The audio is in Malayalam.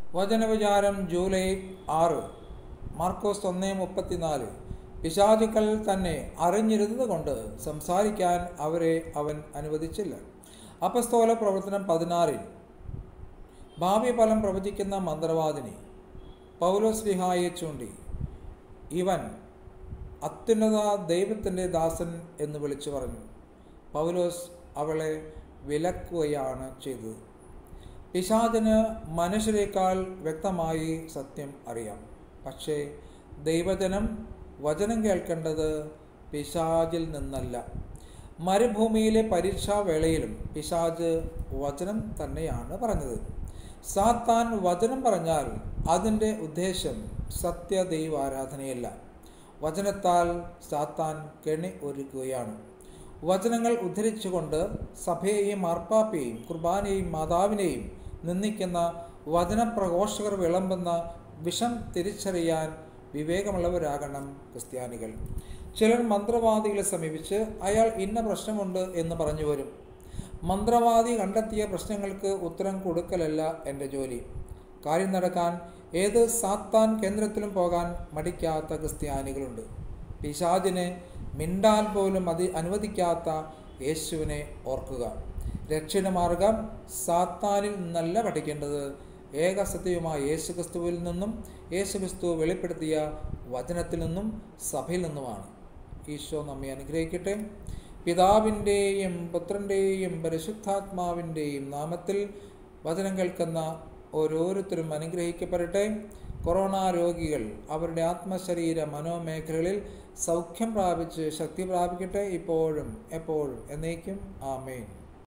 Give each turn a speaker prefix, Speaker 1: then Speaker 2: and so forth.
Speaker 1: വചനവിചാരം ജൂലൈ ആറ് മാർക്കോസ് ഒന്ന് മുപ്പത്തിനാല് പിശാചുക്കൾ തന്നെ അറിഞ്ഞിരുന്നത് കൊണ്ട് സംസാരിക്കാൻ അവരെ അവൻ അനുവദിച്ചില്ല അപസ്തോല പ്രവർത്തനം പതിനാറിൽ ഭാവി ഫലം പ്രവചിക്കുന്ന മന്ത്രവാദിനി പൗലോസ് വിഹായെ ചൂണ്ടി ഇവൻ അത്യുന്നത ദൈവത്തിൻ്റെ ദാസൻ എന്ന് വിളിച്ചു പറഞ്ഞു പൗലോസ് അവളെ വിലക്കുകയാണ് ചെയ്തത് പിശാചിന് മനുഷ്യരെക്കാൾ വ്യക്തമായി സത്യം അറിയാം പക്ഷേ ദൈവജനം വചനം കേൾക്കേണ്ടത് പിശാചിൽ നിന്നല്ല മരുഭൂമിയിലെ പരീക്ഷാവേളയിലും പിശാജ് വചനം തന്നെയാണ് പറഞ്ഞത് സാത്താൻ വചനം പറഞ്ഞാൽ അതിൻ്റെ ഉദ്ദേശം സത്യദൈവാരാധനയല്ല വചനത്താൽ സാത്താൻ കെണി ഒരുക്കുകയാണ് വചനങ്ങൾ ഉദ്ധരിച്ചുകൊണ്ട് സഭയെയും മാർപ്പാപ്പയെയും കുർബാനയെയും മാതാവിനെയും നിന്ദിക്കുന്ന വചനപ്രഘോഷകർ വിളമ്പുന്ന വിഷം തിരിച്ചറിയാൻ വിവേകമുള്ളവരാകണം ക്രിസ്ത്യാനികൾ ചിലർ മന്ത്രവാദികളെ സമീപിച്ച് അയാൾ ഇന്ന പ്രശ്നമുണ്ട് എന്ന് പറഞ്ഞു വരും മന്ത്രവാദി കണ്ടെത്തിയ പ്രശ്നങ്ങൾക്ക് ഉത്തരം കൊടുക്കലല്ല എൻ്റെ ജോലി കാര്യം നടക്കാൻ ഏത് സാത്താൻ കേന്ദ്രത്തിലും പോകാൻ മടിക്കാത്ത ക്രിസ്ത്യാനികളുണ്ട് പിശാചിനെ മിണ്ടാൻ പോലും അതി അനുവദിക്കാത്ത യേശുവിനെ ഓർക്കുക രക്ഷണമാർഗം സാത്താനിൽ നിന്നല്ല പഠിക്കേണ്ടത് ഏകസത്യവുമായ യേശു ക്രിസ്തുവിൽ നിന്നും യേശു ക്രിസ്തു വെളിപ്പെടുത്തിയ വചനത്തിൽ നിന്നും സഭയിൽ നിന്നുമാണ് ഈശോ നമ്മെ അനുഗ്രഹിക്കട്ടെ പിതാവിൻ്റെയും പുത്രൻ്റെയും പരിശുദ്ധാത്മാവിൻ്റെയും നാമത്തിൽ വചനം കേൾക്കുന്ന ഓരോരുത്തരും അനുഗ്രഹിക്കപ്പെടട്ടെ കൊറോണ രോഗികൾ അവരുടെ ആത്മശരീര മനോമേഖലകളിൽ സൗഖ്യം പ്രാപിച്ച് ശക്തി പ്രാപിക്കട്ടെ ഇപ്പോഴും എപ്പോഴും എന്നേക്കും ആമേൻ